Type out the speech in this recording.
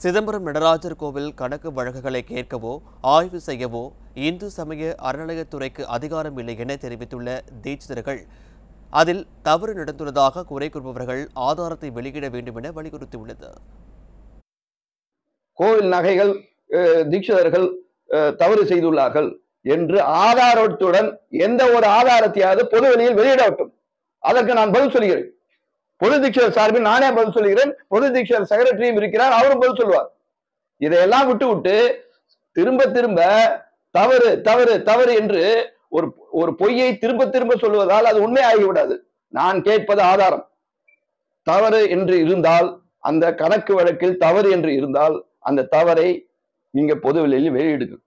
சிதம்பரம் நடராஜர் கோவில் கணக்கு வழக்குகளை கேட்கவோ ஆய்வு செய்யவோ இந்து சமய அறநிலையத்துறைக்கு அதிகாரம் இல்லை என தெரிவித்துள்ள தீட்சிதர்கள் அதில் தவறு நடந்துள்ளதாக குறை கூறுபவர்கள் ஆதாரத்தை வெளியிட வேண்டும் என வலியுறுத்தியுள்ளது கோவில் நகைகள் அஹ், தீட்சிதர்கள் அஹ், தவறு செய்துள்ளார்கள் என்று ஆதாரத்துடன் எந்த ஒரு ஆதாரத்தையாவது பொது வெளியில் வெளியிடட்டும் அதற்கு நான் பதில் சொல்கிறேன் பொது தீட்சிதர் சார்பில் நானே பதில் சொல்கிறேன் பொது தீட்சிதர் செக்ரட்டரியும் இருக்கிறார் அவரும் பதில் சொல்வார் இதையெல்லாம் விட்டு விட்டு திரும்ப திரும்ப தவறு தவறு தவறு என்று ஒரு ஒரு பொய்யை திரும்ப திரும்ப சொல்வதால் அது உண்மை ஆகிவிடாது நான் கேட்பது ஆதாரம் தவறு என்று இருந்தால் அந்த கணக்கு வழக்கில் தவறு என்று இருந்தால் அந்த தவறை நீங்க பொது வெளியில் வெளியிடுங்க